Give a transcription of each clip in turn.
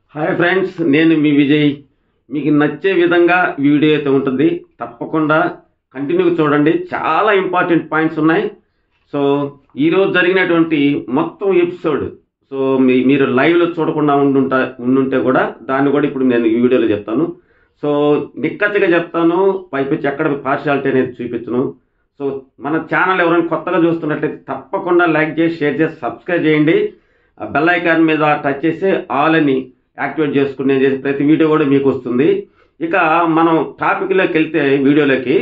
hi friends నేను మీ విజయ్ మీకు నచ్చే విధంగా వీడియో అయితే ఉంటుంది తప్పకుండా కంటిన్యూగా చూడండి చాలా ఇంపార్టెంట్ పాయింట్స్ ఉన్నాయి సో ఈరోజు జరిగినటువంటి మొత్తం ఎపిసోడ్ సో మీ మీరు లైవ్లో చూడకుండా ఉండుంటా ఉండుంటే కూడా దాన్ని కూడా ఇప్పుడు నేను ఈ వీడియోలో చెప్తాను సో నిక్కచ్చిగా చెప్తాను పైపించి ఎక్కడ పార్షాలిటీ అనేది చూపించను సో మన ఛానల్ ఎవరైనా కొత్తగా చూస్తున్నట్లయితే తప్పకుండా లైక్ చేసి షేర్ చేసి సబ్స్క్రైబ్ చేయండి ఆ బెల్ ఐకాన్ మీద టచ్ చేసి ఆల్ అని యాక్టివేట్ చేసుకుని నేను చేసే ప్రతి వీడియో కూడా మీకు వస్తుంది ఇక మనం టాపిక్లోకి వెళ్తే వీడియోలోకి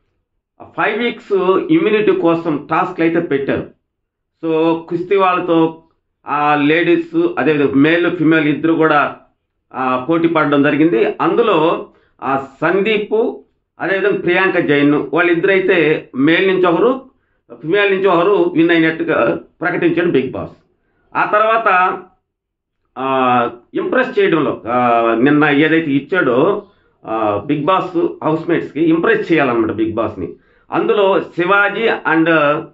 ఫైవ్ వీక్స్ ఇమ్యూనిటీ కోసం టాస్క్లు అయితే పెట్టారు సో కుస్తీ వాళ్ళతో ఆ లేడీస్ అదేవిధంగా మేల్ ఫిమేల్ ఇద్దరు కూడా ఆ, పోటీ పడడం జరిగింది అందులో ఆ సందీప్ అదేవిధంగా ప్రియాంక జైన్ వాళ్ళిద్దరు అయితే మేల్ నుంచి ఒకరు ఫిమేల్ నుంచి ఒకరు విన్ అయినట్టుగా ప్రకటించాడు బిగ్ బాస్ ఆ తర్వాత ఆ, ఇంప్రెస్ చేయడంలో ఆ, నిన్న ఏదైతే ఇచ్చాడో ఆ, బిగ్ బాస్ హౌస్ మేట్స్కి ఇంప్రెస్ చేయాలన్నమాట బిగ్ బాస్ని అందులో శివాజీ అండ్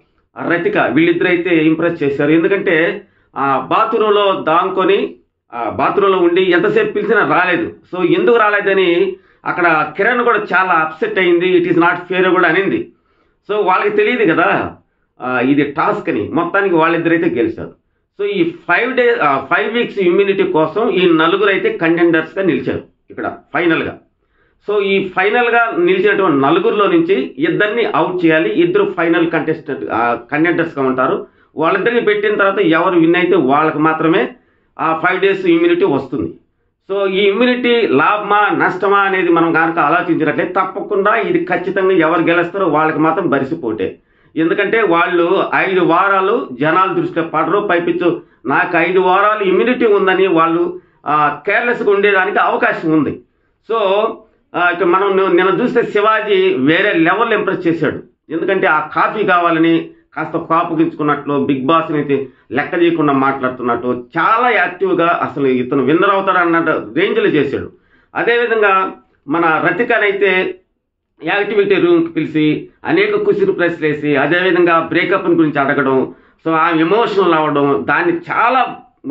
రతిక వీళ్ళిద్దరైతే ఇంప్రెస్ చేశారు ఎందుకంటే ఆ, బాత్రూంలో దాంకొని ఆ, బాత్రూంలో ఉండి ఎంతసేపు పిలిచినా రాలేదు సో ఎందుకు రాలేదని అక్కడ కిరణ్ కూడా చాలా అప్సెట్ అయింది ఇట్ ఈస్ నాట్ ఫేర్ కూడా అనింది సో వాళ్ళకి తెలియదు కదా ఆ, ఇది టాస్క్ అని మొత్తానికి వాళ్ళిద్దరైతే గెలిచారు సో ఈ five day five weeks immunity కోసం ఈ నలుగురు అయితే కంటెండర్స్గా నిలిచారు ఇక్కడ ఫైనల్గా సో ఈ ఫైనల్గా నిలిచినటువంటి నలుగురిలో నుంచి ఇద్దరిని అవుట్ చేయాలి ఇద్దరు ఫైనల్ కంటెస్టెంట్ కంటెండర్స్గా ఉంటారు వాళ్ళిద్దరిని పెట్టిన తర్వాత ఎవరు విన్ అయితే వాళ్ళకి మాత్రమే ఆ ఫైవ్ డేస్ ఇమ్యూనిటీ వస్తుంది సో ఈ ఇమ్యూనిటీ లాభమా నష్టమా అనేది మనం కనుక ఆలోచించినట్లయితే తప్పకుండా ఇది ఖచ్చితంగా ఎవరు గెలుస్తారో వాళ్ళకి మాత్రం బరిసిపోటే ఎందుకంటే వాళ్ళు ఐదు వారాలు జనాల దృష్టిలో పడరు పైపించు నాకు ఐదు వారాలు ఇమ్యూనిటీ ఉందని వాళ్ళు కేర్లెస్గా ఉండేదానికి అవకాశం ఉంది సో ఆ, ఇక మనం ను- నిన్న చూస్తే శివాజీ వేరే లెవెల్ ఇంప్రెస్ చేశాడు ఎందుకంటే ఆ కాఫీ కావాలని కాస్త కాపుగించుకున్నట్లు బిగ్ బాస్ అయితే లెక్క చేయకుండా మాట్లాడుతున్నట్టు చాలా యాక్టివ్గా అసలు ఇతను విన్నర్ అవుతాడు అన్నట్టు రేంజ్లో చేశాడు అదేవిధంగా మన రతికనైతే యాక్టివిటీ రూమ్కి పిలిచి అనేక కుసిరి ప్రశ్నలు వేసి అదేవిధంగా బ్రేకప్ గురించి అడగడం సో ఆ ఎమోషనల్ అవ్వడం దాన్ని చాలా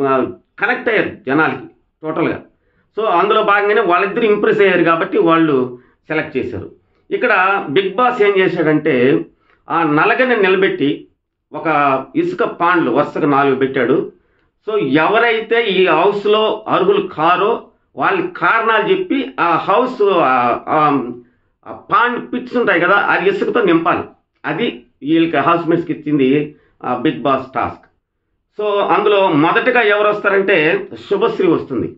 కనెక్ట్ అయ్యారు జనాలకి టోటల్గా సో అందులో భాగంగానే వాళ్ళిద్దరు ఇంప్రెస్ అయ్యారు కాబట్టి వాళ్ళు సెలెక్ట్ చేశారు ఇక్కడ బిగ్ బాస్ ఏం చేశాడంటే ఆ నలగని నిలబెట్టి ఒక ఇసుక పాండ్లు వరుసగా నాలుగు పెట్టాడు సో ఎవరైతే ఈ హౌస్లో అర్హులు కారో వాళ్ళ కారణాలు చెప్పి ఆ హౌస్ ఆ- ఆ- ఆ పాండ్ పిట్స్ ఉంటాయి కదా అది ఇసుకతో నింపాలి అది వీళ్ళకి హౌస్ మేట్స్కి ఇచ్చింది ఆ బిగ్ బాస్ టాస్క్ సో అందులో మొదటగా ఎవరు వస్తారంటే శుభశ్రీ వస్తుంది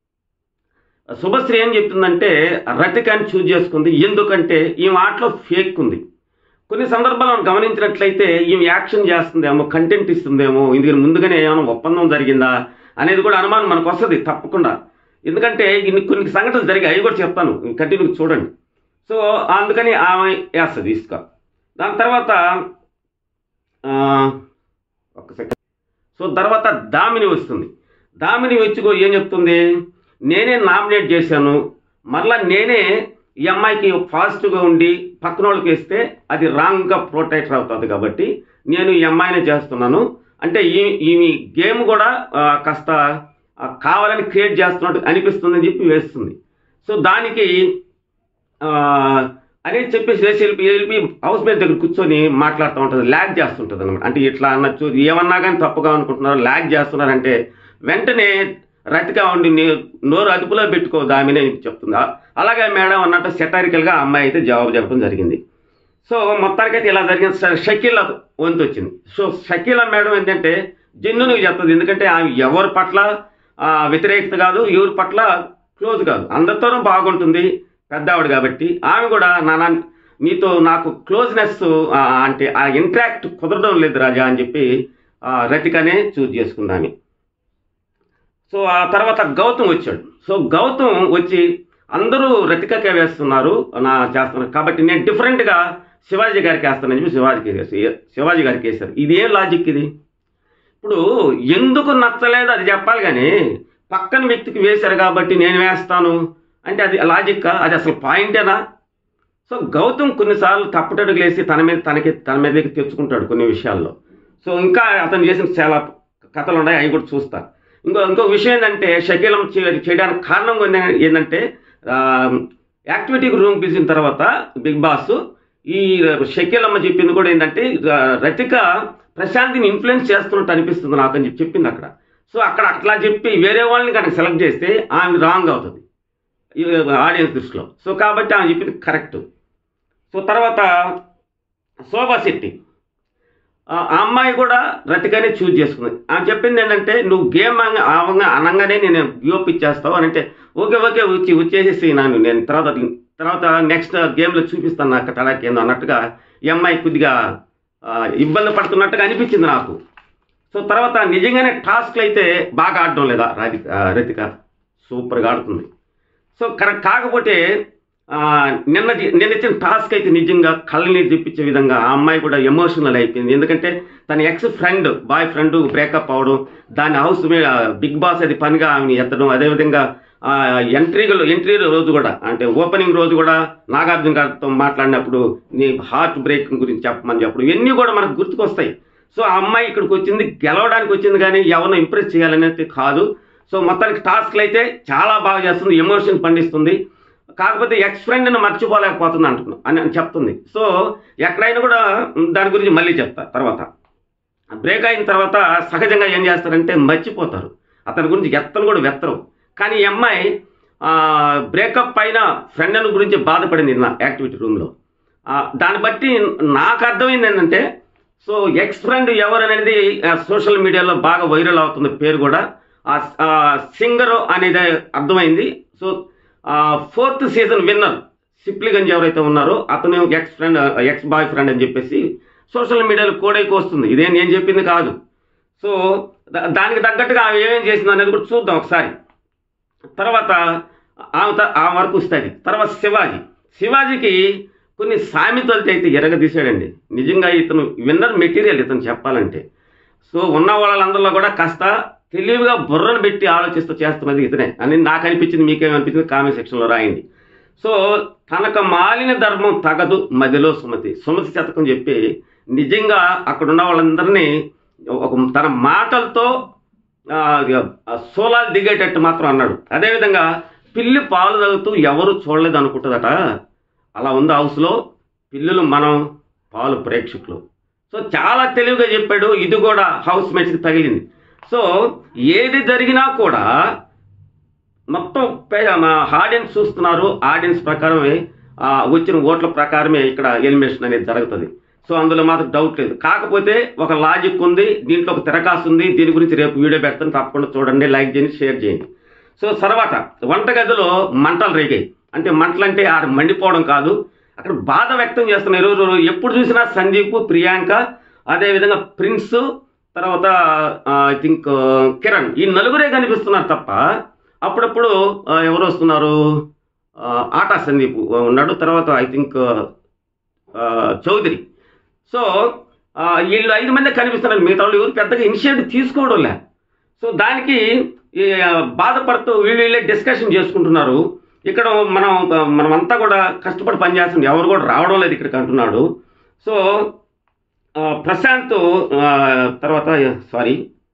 శుభశ్రీ ఏం చెప్తుందంటే రతికాన్ని చూజ్ చేసుకుంది ఎందుకంటే ఈ మాటలో ఫేక్ ఉంది కొన్ని సందర్భాలు మనం గమనించినట్లయితే ఈమె యాక్షన్ చేస్తుందేమో కంటెంట్ ఇస్తుందేమో ఎందుకని ముందుగానే ఏమైనా ఒప్పందం జరిగిందా అనేది కూడా అనుమానం మనకు వస్తుంది తప్పకుండా ఎందుకంటే ఇన్ని కొన్ని సంఘటనలు జరిగాయి అవి కూడా చెప్తాను కంటిన్యూ చూడండి సో అందుకని ఆమె వేస్తుంది ఇసుక దాని తర్వాత ఆ, ఒక్క సెకండ్ సో తర్వాత దామిని వస్తుంది దామిని వచ్చి కూడా ఏం చెప్తుంది నేనే నామినేట్ చేశాను మరలా నేనే ఈ అమ్మాయికి పాజిటివ్గా ఉండి పక్కన వాళ్ళకి వేస్తే అది రాంగ్గా ప్రొటెక్ట్ అవుతుంది కాబట్టి నేను ఈ అమ్మాయినే చేస్తున్నాను అంటే ఈ ఈ గేమ్ కూడా ఆ, కాస్త ఆ, కావాలని క్రియేట్ చేస్తున్నట్టు అనిపిస్తుందని చెప్పి వేస్తుంది సో దానికి ఆ, అనేది చెప్పేసి వేసి వెళ్ళి వెళ్ళి హౌస్ మేట్ దగ్గర కూర్చొని మాట్లాడుతూ ఉంటుంది ల్యాగ్ చేస్తుంటుంది అనమాట అంటే ఇట్లా అన్నచ్చు ఏమన్నా కానీ తప్పుగా అనుకుంటున్నారు ల్యాగ్ చేస్తున్నారంటే వెంటనే రతిగా ఉండి నీ- నోరు అదుపులో పెట్టుకో దామినే చెప్తుంది ఆ- అలాగే మేడం అన్నట్టు సెటారికల్గా అమ్మాయి అయితే జవాబు చెప్పడం జరిగింది సో మొత్తానికైతే ఇలా జరిగింది స- షకీల వంతు వచ్చింది సో షకీల మేడం ఏంటంటే జెన్యున్గా చెప్తుంది ఎందుకంటే ఆమె ఎవరి పట్ల ఆ, వ్యతిరేకత కాదు ఎవరి పట్ల క్లోజ్ కాదు అందరితోనూ బాగుంటుంది పెద్దవాడు కాబట్టి ఆమె కూడా నాన్న నీతో నాకు క్లోజ్నెస్ అంటే ఆ ఇంట్రాక్ట్ కుదరడం లేదు రాజా అని చెప్పి ఆ, రతికనే చూజ్ చేసుకుంది ఆమె సో ఆ తర్వాత గౌతమ్ వచ్చాడు సో గౌతమ్ వచ్చి అందరూ రతికకే వేస్తున్నారు నా చేస్తున్నారు కాబట్టి నేను డిఫరెంట్గా శివాజీ గారికి వేస్తానని చెప్పి శివాజీకి వేసి- శివాజీ గారికి వేశారు ఇది ఏం లాజిక్ ఇది ఇప్పుడు ఎందుకు నచ్చలేదు అది చెప్పాలి కానీ పక్కన వ్యక్తికి వేశారు కాబట్టి నేను వేస్తాను అంటే అది లాజిక్ అది అసలు పాయింటేనా సో గౌతమ్ కొన్నిసార్లు తప్పుటడుగులు వేసి తన మీద తనకి తన మీదకి తెచ్చుకుంటాడు కొన్ని విషయాల్లో సో ఇంకా అతను చేసిన చాలా కథలు ఉన్నాయి అవి కూడా చూస్తా ఇంకో ఇంకో విషయం ఏంటంటే షకీలం చే- చేయడానికి కారణం కూడా ఏంటంటే ఆ, యాక్టివిటీ రూమ్ పిలిచిన తర్వాత బిగ్ బాస్ ఈ షకీలమ్మ చెప్పింది కూడా ఏంటంటే ఆ, రతిక ప్రశాంతిని ఇన్ఫ్లుయెన్స్ చేస్తున్నట్టు అనిపిస్తుంది నాకు అని చెప్పి చెప్పింది అక్కడ సో అక్కడ అట్లా చెప్పి వేరే వాళ్ళని కనుక సెలెక్ట్ చేస్తే ఆమె రాంగ్ అవుతుంది ఆడియన్స్ దృష్టిలో సో కాబట్టి ఆమె చెప్పింది కరెక్ట్ సో తర్వాత శోభా శెట్టి ఆ ఆ అమ్మాయి కూడా రతికనే చూజ్ చేసుకుంది ఆమె చెప్పింది ఏంటంటే నువ్వు గేమ్ అంగ- అవంగా అనగానే నేను గివప్ ఇచ్చేస్తావు అని అంటే ఓకే ఓకే వచ్చి వచ్చేసేసి నన్ను నేను తర్వాత తర్వాత నెక్స్ట్ గేమ్లో చూపిస్తాను నాకు తడాకి ఏందో అన్నట్టుగా ఈ అమ్మాయి కొద్దిగా ఆ, ఇబ్బంది పడుతున్నట్టుగా అనిపించింది నాకు సో తర్వాత నిజంగానే టాస్క్లు అయితే బాగా ఆడడం లేదా రాధిక ఆ, రతిక సూపర్గా ఆడుతుంది సో కరెక్ట్ కాకపోతే ఆ, నిన్న జి- నిన్న ఇచ్చిన టాస్క్ అయితే నిజంగా కళ్ళని తెప్పించే విధంగా ఆ అమ్మాయి కూడా ఎమోషనల్ అయిపోయింది ఎందుకంటే తన ex friend boy friend breakup అవడం దాని హౌస్ మీద బిగ్ బాస్ అది పనిగా ఆమెని ఎత్తడం అదేవిధంగా ఆ, ఎంట్రీలు ఎంట్రీ రోజు కూడా అంటే ఓపెనింగ్ రోజు కూడా నాగార్జున గారితో మాట్లాడినప్పుడు నీ హార్ట్ బ్రేక్ గురించి చెప్పమని చెప్పడం ఇవన్నీ కూడా మనకు గుర్తుకొస్తాయి సో ఆ అమ్మాయి ఇక్కడికి వచ్చింది గెలవడానికి వచ్చింది కానీ ఎవరిని ఇంప్రెస్ చేయాలనేది కాదు సో మొత్తానికి టాస్క్లు అయితే చాలా బాగా చేస్తుంది ఎమోషన్ పండిస్తుంది కాకపోతే ఎక్స్ ఫ్రెండ్ని మర్చిపోలేకపోతుంది అంటున్నా అని అని చెప్తుంది సో ఎక్కడైనా కూడా దాని గురించి మళ్ళీ చెప్తా తర్వాత బ్రేక్ అయిన తర్వాత సహజంగా ఏం చేస్తారంటే మర్చిపోతారు అతని గురించి ఎత్తను కూడా వెత్తరు కానీ ఈ అమ్మాయి బ్రేకప్ పైన ఫ్రెండ్ గురించి బాధపడింది నా యాక్టివిటీ రూమ్లో దాన్ని బట్టి నాకు అర్థమైంది ఏంటంటే సో ఎక్స్ ఫ్రెండ్ ఎవరు అనేది సోషల్ మీడియాలో బాగా వైరల్ అవుతుంది పేరు కూడా ఆ సింగర్ అనేది అర్థమైంది so fourth season winner Sipligunj ఎవరైతే ఉన్నారో అతను ex friend ex boy friend అని చెప్పేసి సోషల్ మీడియాలో కోడైకి వస్తుంది ఇదే నేను చెప్పింది కాదు సో దా- దానికి తగ్గట్టుగా ఆమె ఏమేం చేసింది అనేది కూడా చూద్దాం ఒకసారి తర్వాత ఆమె త- ఆమె వరకు వస్తుంది తర్వాత శివాజీ శివాజీకి కొన్ని సామెతలతో అయితే ఎరగదీశాడండి నిజంగా ఇతను విన్నర్ మెటీరియల్ ఇతను చెప్పాలంటే సో ఉన్న వాళ్ళందరిలో కూడా కాస్త తెలివిగా బుర్రను పెట్టి ఆలోచిస్తూ చేస్తున్నది ఇతనే అని నాకు అనిపించింది మీకేమనిపించింది కామెంట్ సెక్షన్లో రాయండి సో తనకు మాలిన ధర్మం తగదు మదిలో సుమతి సుమతి శతకం చెప్పి నిజంగా అక్కడ ఉన్న వాళ్ళందరినీ ఒక తన మాటలతో ఆ, ఆ సోలాలు దిగేటట్టు మాత్రం అన్నాడు అదేవిధంగా పిల్లి పాలు తాగుతూ ఎవరు చూడలేదు అనుకుంటుందట అలా ఉంది హౌస్లో పిల్లులు మనం పాలు ప్రేక్షకులు సో చాలా తెలివిగా చెప్పాడు ఇది కూడా హౌస్ మేట్స్కి తగిలింది సో ఏది జరిగినా కూడా మొత్తం పే- మా ఆడియన్స్ చూస్తున్నారు ఆడియన్స్ ప్రకారమే ఆ, వచ్చిన ఓట్ల ప్రకారమే ఇక్కడ ఎలిమినేషన్ అనేది జరుగుతుంది సో అందులో మాత్రం డౌట్ లేదు కాకపోతే ఒక లాజిక్ ఉంది దీంట్లో ఒక తిరకాసు ఉంది దీని గురించి రేపు వీడియో పెడతాను తప్పకుండా చూడండి లైక్ చేయండి షేర్ చేయండి సో తర్వాత వంటగదిలో మంటలు రేగాయి అంటే మంటలు అంటే ఆడ మండిపోవడం కాదు అక్కడ బాధ వ్యక్తం చేస్తున్నారు ఈరోజు ఎప్పుడు చూసినా సందీప్ ప్రియాంక అదేవిధంగా ప్రిన్స్ తర్వాత ఐ థింక్ కిరణ్ ఈ నలుగురే కనిపిస్తున్నారు తప్ప అప్పుడప్పుడు ఆ, ఎవరు వస్తున్నారు ఆ, ఆటా సందీప్ ఉన్నాడు తర్వాత ఐ థింక్ చౌదరి సో ఆ, వీళ్ళు ఐదు మంది కనిపిస్తున్నారు మిగతా వాళ్ళు ఎవరు పెద్దగా ఇనిషియేటివ్ తీసుకోవడం లే సో దానికి ఈ, ఆ, బాధపడుతూ వీళ్ళు వీళ్ళే డిస్కషన్ చేసుకుంటున్నారు ఇక్కడ మనం మనమంతా కూడా కష్టపడి పనిచేస్తుంది ఎవరు కూడా రావడం లేదు ఇక్కడికి అంటున్నాడు సో ఆ, ప్రశాంత్ ఆ, తర్వాత సారీ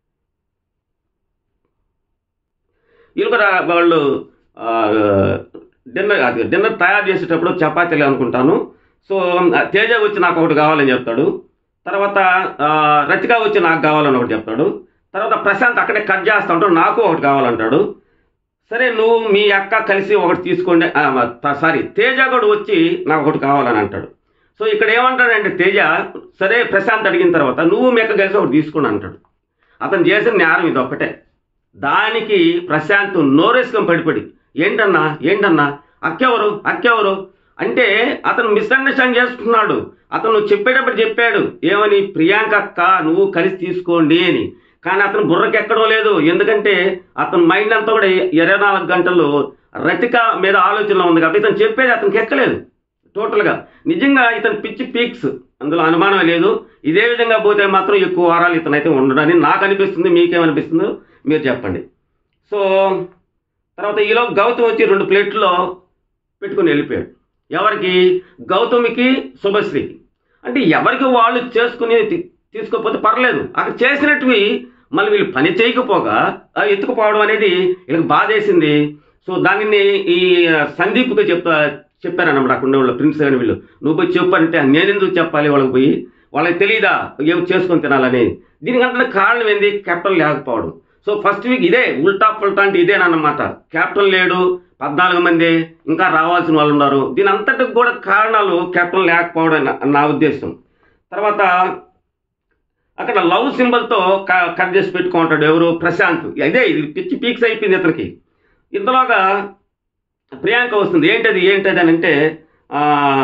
వీళ్ళు కూడా వాళ్ళు ఆ, డిన్నర్ అది డిన్నర్ తయారు చేసేటప్పుడు చపాతీలు అనుకుంటాను సో ఆ, తేజ వచ్చి నాకు ఒకటి కావాలని చెప్తాడు తర్వాత ఆ, రతిక వచ్చి నాకు కావాలని ఒకటి చెప్తాడు తర్వాత ప్రశాంత్ అక్కడే కట్ చేస్తా ఉంటాడు నాకు ఒకటి కావాలంటాడు సరే నువ్వు మీ అక్క కలిసి ఒకటి తీసుకోండి ఆ, త- సారీ తేజ కూడా వచ్చి నాకు ఒకటి కావాలని అంటాడు సో ఇక్కడ ఏమంటాడంటే తేజ సరే ప్రశాంత్ అడిగిన తర్వాత నువ్వు మీ అక్క కలిసి ఒకటి తీసుకోండి అంటాడు అతను చేసిన నేరం ఇది ఒక్కటే దానికి ప్రశాంత్ నోరేసుకొని పడిపడి ఏంటన్నా ఏంటన్నా అక్కెవరు అక్కెవరు అంటే అతను మిస్అండర్స్టాండ్ చేసుకున్నాడు అతను చెప్పేటప్పుడు చెప్పాడు ఏమని ప్రియాంక అక్క నువ్వు కలిసి తీసుకోండి అని కానీ అతను బుర్రకి ఎక్కడం లేదు ఎందుకంటే అతని మైండ్ అంతా కూడా ఇరవై నాలుగు గంటలు రతిక మీద ఆలోచనలో ఉంది కాబట్టి ఇతను చెప్పేది అతనికి ఎక్కలేదు టోటల్గా నిజంగా ఇతను పిచ్చి పీక్స్ అందులో అనుమానం లేదు ఇదే విధంగా పోతే మాత్రం ఎక్కువ వారాలు ఇతనైతే ఉండడని నాకు అనిపిస్తుంది మీకేమనిపిస్తుందో మీరు చెప్పండి సో తర్వాత ఈలో గౌతమ్ వచ్చి రెండు ప్లేట్లో పెట్టుకొని వెళ్ళిపోయాడు ఎవరికి గౌతమికి శుభశ్రీకి అంటే ఎవరికి వాళ్ళు చేసుకుని తీ- తీసుకోకపోతే పర్లేదు అక్కడ చేసినట్టువి మళ్ళీ వీళ్ళు పని చేయకపోగా ఆ ఎత్తుకుపోవడం అనేది వీళ్ళకి బాధేసింది సో దానిని ఈ సందీప్కి చెప్తా చెప్పారన్నమాట అక్కడ ఉన్న వాళ్ళు ప్రిన్స్ అని వీళ్ళు నువ్వు పోయి చెప్పారంటే నేను ఎందుకు చెప్పాలి వాళ్ళకి పోయి వాళ్ళకి తెలియదా ఏం చేసుకొని తినాలని దీనికంటే కారణం ఏంది కెప్టెన్ లేకపోవడం సో ఫస్ట్ వీక్ ఇదే ఉల్టా పుల్టా అంటే ఇదేనన్నమాట కెప్టెన్ లేడు పద్నాలుగు మంది ఇంకా రావాల్సిన వాళ్ళు ఉన్నారు దీని అంతటికి కూడా కారణాలు కెప్టెన్ లేకపోవడం నా- నా ఉద్దేశం తర్వాత అక్కడ లవ్ సింబల్తో కట్ చేసి పెట్టుకుంటాడు ఎవరు ప్రశాంత్ ఇదే ఇది పిచ్చి పీక్స్ అయిపోయింది ఇతనికి ఇంతలోగా ప్రియాంక వస్తుంది ఏంటది ఏంటది అని అంటే ఆ,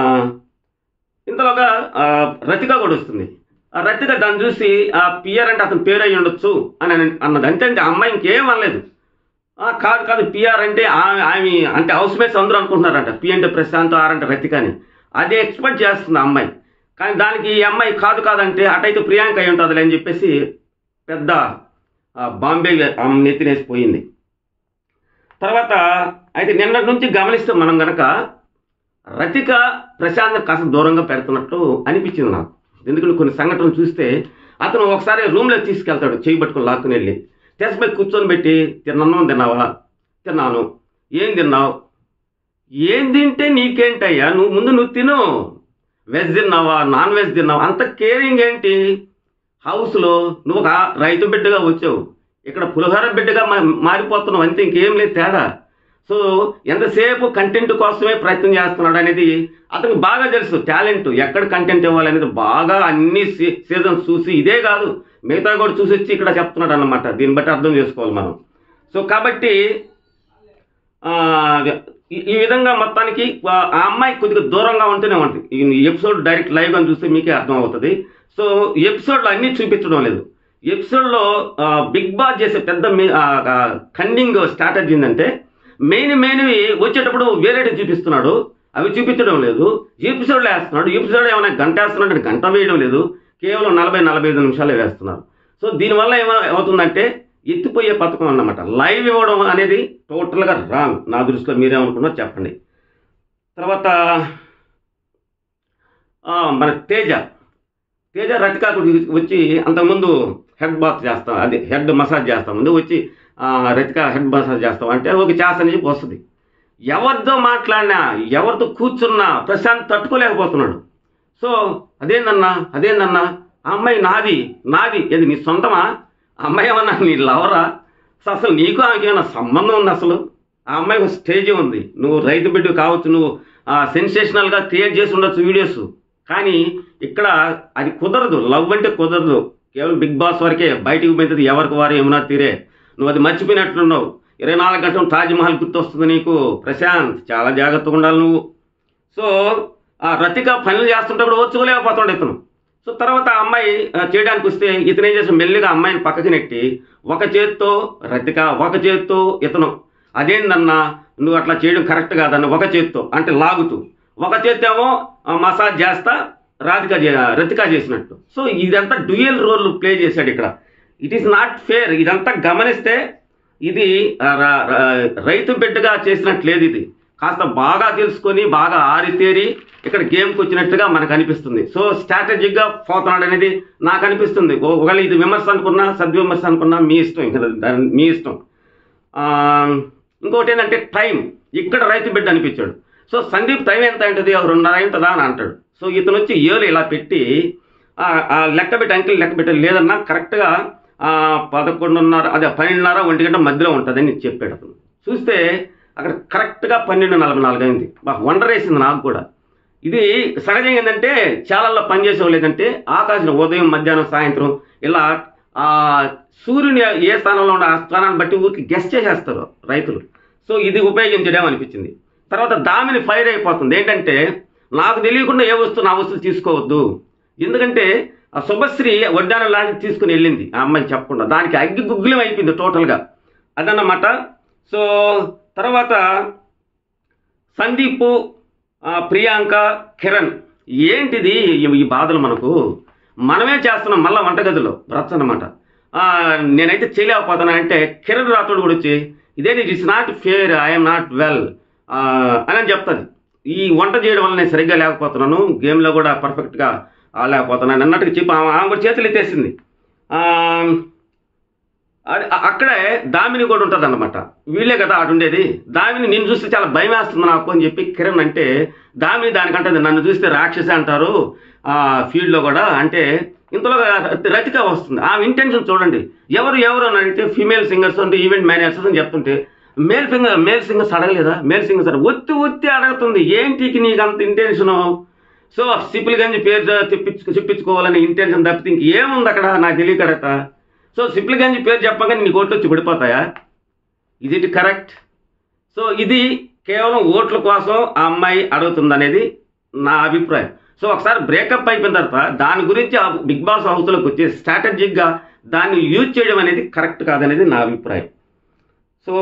ఇంతలోగా ఆ, రతిక కూడా వస్తుంది ఆ రతిక దాన్ని చూసి ఆ పిఆర్ అంటే అతని పేరు అయి ఉండొచ్చు అని అని అన్నది అంతే అంతే ఆ అమ్మాయి ఇంకేం అనలేదు ఆ, కాదు కాదు పిఆర్ అంటే ఆ- ఆమె అంటే హౌస్ మేట్స్ అందరూ అనుకుంటున్నారంట పి అంటే ప్రశాంత్ ఆర్ అంటే రతిక అని అదే ఎక్స్పెక్ట్ చేస్తుంది ఆ అమ్మాయి కానీ దానికి ఈ అమ్మాయి కాదు కాదంటే అటైతే ప్రియాంక అయి ఉంటుందిలే అని చెప్పేసి పెద్ద ఆ, బాంబే ఆమె నెత్తినేసి పోయింది తర్వాత అయితే నిన్నటి నుంచి గమనిస్తే మనం గనక రతిక ప్రశాంత్ కాస్త దూరంగా పెడుతున్నట్టు అనిపించింది నాకు ఎందుకంటే కొన్ని సంఘటనలు చూస్తే అతను ఒకసారి రూమ్లో తీసుకెళ్తాడు చేయి పట్టుకొని లాక్కుని వెళ్ళి తెసపై కూర్చొని పెట్టి తిన్నాను తిన్నావా తిన్నాను ఏం తిన్నావు ఏం తింటే నీకేంటయ్యా నువ్వు ముందు నువ్వు తిను వెజ్ తిన్నావా నాన్ వెజ్ తిన్నావా అంత కేరింగ్ ఏంటి హౌస్లో నువ్వు ఒక రైతు బిడ్డగా వచ్చావు ఇక్కడ పులిహోర బిడ్డగా మా- మారిపోతున్నావు అంతే ఇంకేం లేదు తేడా సో ఎంతసేపు కంటెంట్ కోసమే ప్రయత్నం చేస్తున్నాడు అనేది అతనికి బాగా తెలుసు టాలెంట్ ఎక్కడ కంటెంట్ ఇవ్వాలనేది బాగా అన్ని సీ- సీజన్స్ చూసి ఇదే కాదు మిగతా కూడా చూసి వచ్చి ఇక్కడ చెప్తున్నాడు అన్నమాట దీన్ని బట్టి అర్థం చేసుకోవాలి మనం సో కాబట్టి ఆ, ఈ- ఈ విధంగా మొత్తానికి ఆ ఆ అమ్మాయి కొద్దిగా దూరంగా ఉంటేనే ఉంటుంది ఈ ఎపిసోడ్ డైరెక్ట్ లైవ్ అని చూస్తే మీకే అర్థం అవుతుంది సో ఎపిసోడ్లో అన్నీ చూపించడం లేదు ఎపిసోడ్లో ఆ, బిగ్ బాస్ చేసే పెద్ద కన్నింగ్ స్ట్రాటజీ ఏంటంటే మెయిన్ మెయిన్వి వచ్చేటప్పుడు వేరేటి చూపిస్తున్నాడు అవి చూపించడం లేదు ఎపిసోడ్లో వేస్తున్నాడు ఎపిసోడ్ ఏమైనా గంట వేస్తున్నాడు అంటే గంట వేయడం లేదు కేవలం నలభై నలభై ఐదు నిమిషాలే వేస్తున్నారు సో దీనివల్ల ఏమ ఏమవుతుందంటే ఎత్తిపోయే పథకం అన్నమాట లైవ్ ఇవ్వడం అనేది టోటల్గా రాంగ్ నా దృష్టిలో మీరేమనుకున్నారో చెప్పండి తర్వాత ఆ, మన తేజ తేజ రతికాకు వచ్చి అంతకుముందు హెడ్ బాత్ చేస్తాం అదే హెడ్ మసాజ్ చేస్తాం ముందు వచ్చి ఆ, రతిక హెడ్ మసాజ్ చేస్తాం అంటే ఒక చేస్తానని చెప్పి వస్తుంది ఎవరితో మాట్లాడినా ఎవరితో కూర్చున్నా ప్రశాంత్ తట్టుకోలేకపోతున్నాడు సో అదేందన్నా అదేందన్నా ఆ అమ్మాయి నాది నాది ఇది నీ సొంతమా ఆ అమ్మాయి ఏమన్నా నీ లవరా సో అసలు నీకు ఆమెకి ఏమైనా సంబంధం ఉంది అసలు ఆ అమ్మాయికి ఒక స్టేజ్ ఉంది నువ్వు రైతు బిడ్డ కావచ్చు నువ్వు సెన్సేషనల్గా క్రియేట్ చేసి ఉండొచ్చు వీడియోస్ కానీ ఇక్కడ అది కుదరదు లవ్ అంటే కుదరదు కేవలం బిగ్ బాస్ వరకే బయటికి పోయింది ఎవరికి వారు ఏమన్నా తీరే నువ్వు అది మర్చిపోయినట్లున్నావు ఇరవై నాలుగు గంటలు తాజ్మహల్ గుర్తొస్తుంది నీకు ప్రశాంత్ చాలా జాగ్రత్తగా ఉండాలి నువ్వు సో ఆ రతిక పనులు చేస్తుంటే కూడా వచ్చుకోలేకపోతుండే ఇతను సో తర్వాత ఆ అమ్మాయి ఆ, చేయడానికి వస్తే ఇతను ఏం చేసి మెల్లిగా అమ్మాయిని పక్కకి నెట్టి ఒక చేత్తో రతిక ఒక చేత్తో ఇతను అదేందన్నా నువ్వు అట్లా చేయడం కరెక్ట్ కాదన్న ఒక చేత్తో అంటే లాగుతూ ఒక చేత్తో ఏమో ఆ, మసాజ్ చేస్తా రాధిక చే- రతిక చేసినట్టు సో ఇదంతా డ్యూయల్ రోల్ ప్లే చేశాడు ఇక్కడ ఇట్ ఈస్ నాట్ ఫేర్ ఇదంతా గమనిస్తే ఇది ఆ, ర- ర- రైతు బిడ్డగా చేసినట్టు లేదు ఇది కాస్త బాగా తెలుసుకొని బాగా ఆరితేరి ఇక్కడ గేమ్కి వచ్చినట్టుగా మనకు అనిపిస్తుంది సో స్ట్రాటజిక్గా పోతున్నాడు అనేది నాకు అనిపిస్తుంది ఓ- ఒకవేళ ఇది విమర్శ అనుకున్నా సద్విమర్శ అనుకున్నా మీ ఇష్టం ఇంకా దాని- మీ ఇష్టం ఆ, ఇంకోటి ఏంటంటే టైం ఇక్కడ రైతు బిడ్డ అనిపించాడు సో సందీప్ టైం ఎంత ఉంటుంది రెండున్నర అవుతుందా అని అంటాడు సో ఇతను వచ్చి ఏలు ఇలా పెట్టి ఆ, ఆ లెక్క పెట్టి అంకిల్ లెక్క పెట్టి లేదన్నా కరెక్ట్గా పదకొండున్నర అదే పన్నెండున్నర ఒంటి గంట మధ్యలో ఉంటుందని చెప్పాడు అతను చూస్తే అక్కడ కరెక్ట్గా పన్నెండు నలభై నాలుగు అయింది బాగా వండర్ వేసింది నాకు కూడా ఇది సహజంగా ఏంటంటే ఛానల్లో పనిచేసే వాళ్ళు ఏంటంటే ఆకాశం ఉదయం మధ్యాహ్నం సాయంత్రం ఇలా ఆ సూర్యుని ఏ స్థానంలో ఉన్న ఆ స్థానాన్ని బట్టి ఊరికి గెస్ట్ చేసేస్తారు రైతులు సో ఇది ఉపయోగించడం అనిపించింది తర్వాత దామిని ఫైర్ అయిపోతుంది ఏంటంటే నాకు తెలియకుండా ఏ వస్తువు నా వస్తువు తీసుకోవద్దు ఎందుకంటే ఆ శుభశ్రీ వడ్డానం లాంటిది తీసుకుని వెళ్ళింది ఆ అమ్మాయి చెప్పకుండా దానికి అగ్గి గుగ్గులం అయిపోయింది టోటల్గా అదన్నమాట సో తర్వాత సందీప్ ఆ, ప్రియాంక కిరణ్ ఏంటిది ఈ- ఈ బాధలు మనకు మనమే చేస్తున్నాం మళ్ళీ వంటగదిలో బ్రత్ అనమాట నేనైతే చేయలేకపోతున్నా అంటే కిరణ్ రాతోడు కూడా వచ్చి ఇదేంటి it is not fair I'm not well అని అని చెప్తుంది ఈ వంట చేయడం వల్ల నేను సరిగ్గా లేకపోతున్నాను గేమ్లో కూడా పర్ఫెక్ట్గా లేకపోతున్నాను అన్నట్టుగా చెప్పి ఆమె ఆమె కూడా చేతులు ఎత్తేసింది ఆ, అది- అ- అక్కడే దామిని కూడా ఉంటుంది అనమాట వీళ్ళే కదా అటు ఉండేది దామిని నేను చూస్తే చాలా భయం వేస్తుంది నాకు అని చెప్పి కిరణ్ అంటే దామిని దానికంటే నన్ను చూస్తే రాక్షసి అంటారు ఆ ఫీల్డ్లో కూడా అంటే ఇంతలో రతిక వస్తుంది ఆ ఇంటెన్షన్ చూడండి ఎవరు ఎవరు అని అడిగితే ఫీమేల్ సింగర్స్ అంటే ఈవెంట్ మేనేజర్స్ అని చెప్తుంటే మేల్ సింగర్ మేల్ సింగర్స్ అడగలేదా మేల్ సింగర్స్ అడగ ఒత్తి ఒత్తి అడుగుతుంది ఏంటికి నీకు అంత ఇంటెన్షను సో సిపిల్ గంజి పేరు తెప్పించు చెప్పించుకోవాలని ఇంటెన్షన్ తప్పితే ఇంకేముంది అక్కడ నాకు తెలియకడట సో సిపిల్ గంజి పేరు చెప్పగానే నీకు ఓట్లు వచ్చి పడిపోతాయా ఇది ఇట్ కరెక్ట్ సో ఇది కేవలం ఓట్ల కోసం ఆ అమ్మాయి అడుగుతుంది అనేది నా అభిప్రాయం సో ఒకసారి బ్రేకప్ అయిపోయిన తర్వాత దాని గురించి ఆ బిగ్ బాస్ హౌస్లోకి వచ్చే స్ట్రాటజిక్గా దాన్ని యూజ్ చేయడం అనేది కరెక్ట్ కాదనేది నా అభిప్రాయం సో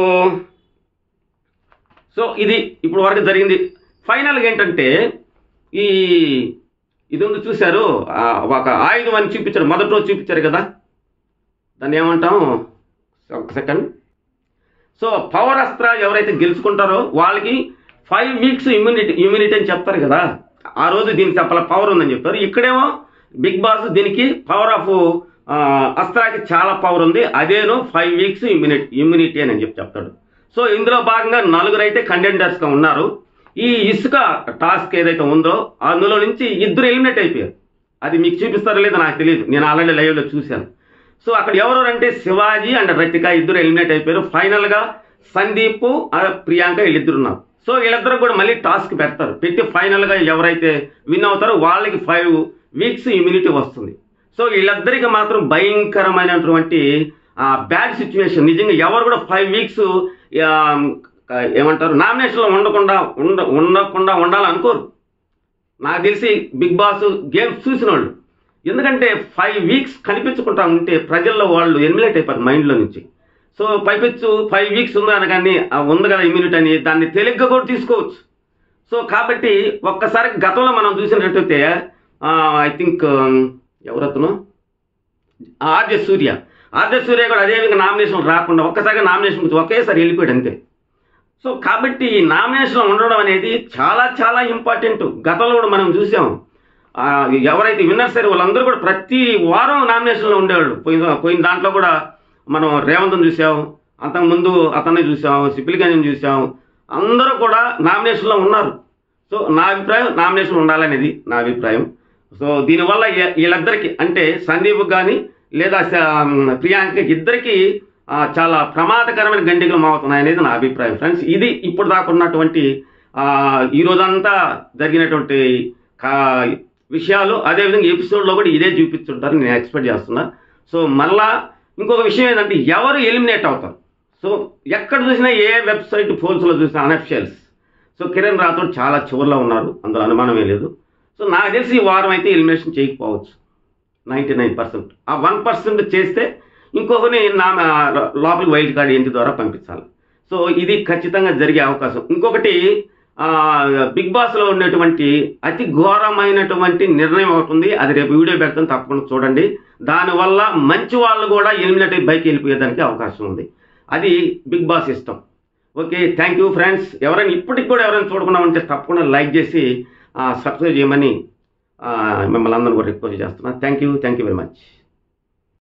సో ఇది ఇప్పుడు వరకు జరిగింది ఫైనల్గా ఏంటంటే ఈ ఇది ఉంది చూశారు ఆ, ఒక ఆయుధం అని చూపించారు మొదటి రోజు చూపించారు కదా దాన్ని ఏమంటాం ఒక సెకండ్ సో పవర్ అస్త్ర ఎవరైతే గెలుచుకుంటారో వాళ్ళకి ఫైవ్ వీక్స్ ఇమ్యూనిటీ ఇమ్యూనిటీ అని చెప్తారు కదా ఆ రోజు దీనికి చెప్పాల పవర్ ఉందని చెప్పారు ఇక్కడేమో బిగ్ బాస్ దీనికి పవర్ ఆఫ్ అస్త్రాకి చాలా పవర్ ఉంది అదేను ఫైవ్ వీక్స్ ఇమ్యూనిటీ ఇమ్యూనిటీ అని చెప్పి చెప్తాడు సో ఇందులో భాగంగా నలుగురు అయితే కంటెండర్స్గా ఉన్నారు ఈ ఇసుక టాస్క్ ఏదైతే ఉందో అందులో నుంచి ఇద్దరు ఎలిమినేట్ అయిపోయారు అది మీకు చూపిస్తారో లేదో నాకు తెలియదు నేను ఆల్రెడీ లైవ్లో చూశాను సో అక్కడ ఎవరు అంటే శివాజీ అండ్ రతిక ఇద్దరు ఎలిమినేట్ అయిపోయారు ఫైనల్ గా సందీప్ ఆ ప్రియాంక వీళ్ళిద్దరు ఉన్నారు సో వీళ్ళిద్దరు కూడా మళ్ళీ టాస్క్ పెడతారు పెట్టి ఫైనల్ గా ఎవరైతే విన్ అవుతారో వాళ్ళకి ఫైవ్ వీక్స్ ఇమ్యూనిటీ వస్తుంది సో వీళ్ళిద్దరికి మాత్రం భయంకరమైనటువంటి బ్యాడ్ సిచ్యువేషన్ నిజంగా ఎవరు కూడా ఫైవ్ వీక్స్ ఏమంటారు నామినేషన్లో ఉండకుండా ఉండ ఉండకుండా ఉండాలనుకోరు నాకు తెలిసి బిగ్ బాస్ గేమ్స్ చూసిన వాళ్ళు ఎందుకంటే ఫైవ్ వీక్స్ కనిపించుకుంటా ఉంటే ప్రజల్లో వాళ్ళు ఎలిమినేట్ అయిపోతారు మైండ్లో నుంచి సో పైపెచ్చు ఫైవ్ వీక్స్ ఉంది అనగాని ఆ ఉంది కదా ఇమ్యూనిటీ అని దాన్ని తేలిగ్గా కూడా తీసుకోవచ్చు సో కాబట్టి ఒక్కసారి గతంలో మనం చూసినట్టయితే ఐ థింక్ ఎవరతను ఆర్జే సూర్య ఆర్జే సూర్య కూడా అదే విధంగా నామినేషన్ రాకుండా ఒక్కసారిగా నామినేషన్ ఒకేసారి వెళ్ళిపోయాడు అంతే సో కాబట్టి ఈ నామినేషన్ ఉండడం అనేది చాలా చాలా ఇంపార్టెంట్ గతంలో కూడా మనం చూసాం ఆ, ఎవరైతే విన్నర్స్ అయ్యారో వాళ్ళందరూ కూడా ప్రతి వారం నామినేషన్లో ఉండేవాళ్ళు పోయిన పోయిన దాంట్లో కూడా మనం రేవంత్ని చూసాం అంతకుముందు అతన్ని చూసాం సిపిల్ గంజని చూసాం అందరూ కూడా నామినేషన్లో ఉన్నారు సో నా అభిప్రాయం నామినేషన్ ఉండాలనేది నా అభిప్రాయం సో దీనివల్ల ఈ- వీళ్ళిద్దరికి అంటే సందీప్ కానీ లేదా స- ప్రియాంకకి ఇద్దరికి ఆ, చాలా ప్రమాదకరమైన గండికలు మావుతున్నాయి అనేది నా అభిప్రాయం ఫ్రెండ్స్ ఇది ఇప్పుడు దాకా ఉన్నటువంటి ఆ, ఈ రోజంతా జరిగినటువంటి కా- విషయాలు అదేవిధంగా ఎపిసోడ్లో కూడా ఇదే చూపిస్తుంటారని నేను ఎక్స్పెక్ట్ చేస్తున్నా సో మళ్ళా ఇంకొక విషయం ఏంటంటే ఎవరు ఎలిమినేట్ అవుతారు సో ఎక్కడ చూసినా ఏ వెబ్సైట్ ఫోన్స్లో చూసినా అనఫిషియల్స్ సో కిరణ్ రాథోడ్ చాలా చివరిలో ఉన్నారు అందులో అనుమానమే లేదు సో నాకు తెలిసి ఈ వారం అయితే ఎలిమినేషన్ చేయకపోవచ్చు నైంటీ నైన్ పర్సెంట్ ఆ వన్ పర్సెంట్ చేస్తే ఇంకొకరిని నా లోపలికి వైల్డ్ కార్డ్ ఎంటి ద్వారా పంపించాలి సో ఇది ఖచ్చితంగా జరిగే అవకాశం ఇంకొకటి ఆ, బిగ్ బాస్లో ఉన్నటువంటి అతి ఘోరమైనటువంటి నిర్ణయం ఒకటి ఉంది అది రేపు వీడియో పెడతాను తప్పకుండా చూడండి దానివల్ల మంచి వాళ్ళు కూడా ఎలిమినేట్ అయ్యి బైక్ వెళ్ళిపోయేదానికి అవకాశం ఉంది అది బిగ్ బాస్ ఇష్టం ఓకే థ్యాంక్ యూ ఫ్రెండ్స్ ఎవరైనా ఇప్పటికి కూడా ఎవరైనా చూడకుండా ఉంటే తప్పకుండా లైక్ చేసి సబ్స్క్రైబ్ చేయమని ఆ, మిమ్మల్ని అందరూ కూడా రిక్వెస్ట్ చేస్తున్నా thank you thank you very much